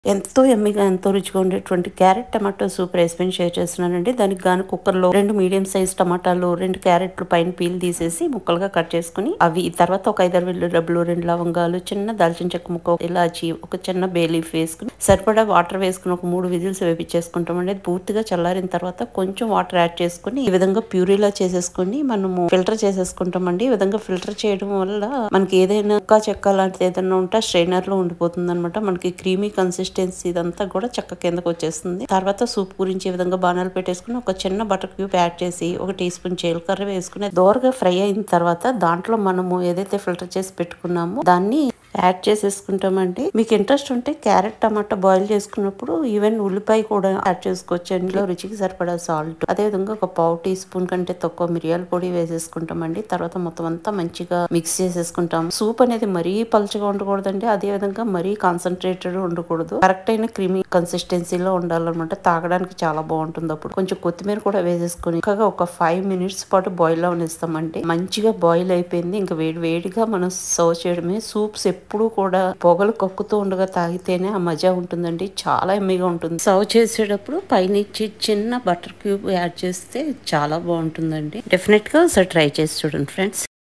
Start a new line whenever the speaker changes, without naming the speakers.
ఎంతో ఎమ్మిగా ఎంతో రుచిగా ఉండేటువంటి క్యారెట్ టమాటో సూప్ రెసిపీని షేర్ చేస్తున్నానండి దానికి గాను కుక్కర్లో రెండు మీడియం సైజ్ టమాటాలు రెండు క్యారెట్లు పైన పీల్ తీసేసి ముక్కలుగా కట్ చేసుకుని అవి తర్వాత ఒక ఐదారు వెల్లుల్లి డబ్బులు రెండు లవంగాలు చిన్న దాల్చిన చెక్క ముక్క ఇలాచి ఒక చిన్న బే లీఫ్ వేసుకుని సరిపడా వాటర్ వేసుకుని ఒక మూడు విజిల్స్ వేపించేసుకుంటామండి అది పూర్తిగా చల్లారిన తర్వాత కొంచెం వాటర్ యాడ్ చేసుకుని ఈ విధంగా ప్యూరీలా చేసేసుకుని మనము ఫిల్టర్ చేసేసుకుంటామండి ఈ విధంగా ఫిల్టర్ చేయడం వల్ల మనకి ఏదైనా ముక్క చెక్క లాంటిది ఏదైనా ఉంటే స్ట్రైనర్ లో ఉండిపోతుంది అనమాట మనకి క్రీమీ కన్సిస్టెన్సీ ఇదంతా కూడా చక్క కిందకు వచ్చేస్తుంది తర్వాత సూప్ గురించి ఈ విధంగా బాణాలు పెట్టేసుకుని ఒక చిన్న బటర్ క్యూబ్ యాడ్ చేసి ఒక టీ స్పూన్ జీలకర్ర వేసుకుని దోరగా ఫ్రై అయిన తర్వాత దాంట్లో మనము ఏదైతే ఫిల్టర్ చేసి పెట్టుకున్నామో దాన్ని యాడ్ చేసేసుకుంటామండి మీకు ఇంట్రెస్ట్ ఉంటే క్యారెట్ టమాటా బాయిల్ చేసుకున్నప్పుడు ఈవెన్ ఉల్లిపాయ కూడా యాడ్ చేసుకోవచ్చు ఇందులో రుచికి సరిపడా సాల్ట్ అదే విధంగా ఒక పావు టీ స్పూన్ కంటే తక్కువ మిరియాల పొడి వేసేసుకుంటామండి తర్వాత మొత్తం అంతా మంచిగా మిక్స్ చేసేసుకుంటాం సూప్ అనేది మరీ పలుచగా ఉండకూడదండి అదే విధంగా మరీ కాన్సన్ట్రేటెడ్ ఉండకూడదు కరెక్ట్ అయిన క్రీమీ కన్సిస్టెన్సీలో ఉండాలన్నమాట తాగడానికి చాలా బాగుంటుంది అప్పుడు కొంచెం కొత్తిమీర కూడా వేసేసుకుని ఇంకా ఒక ఫైవ్ మినిట్స్ పాటు బాయిల్ అవనిస్తామండి మంచిగా బాయిల్ అయిపోయింది ఇంకా వేడి వేడిగా మనం సర్వ్ చేయడమే సూప్స్ ఎప్పుడు కూడా పొగలు కక్కుతూ ఉండగా తాగితేనే ఆ మజా ఉంటుందండి చాలా ఎమ్మిగా ఉంటుంది సర్వ్ చేసేటప్పుడు పైనుంచి చిన్న బటర్ క్యూబ్ యాడ్ చేస్తే చాలా బాగుంటుందండి డెఫినెట్ గా ఒకసారి ట్రై చేసి చూడండి ఫ్రెండ్స్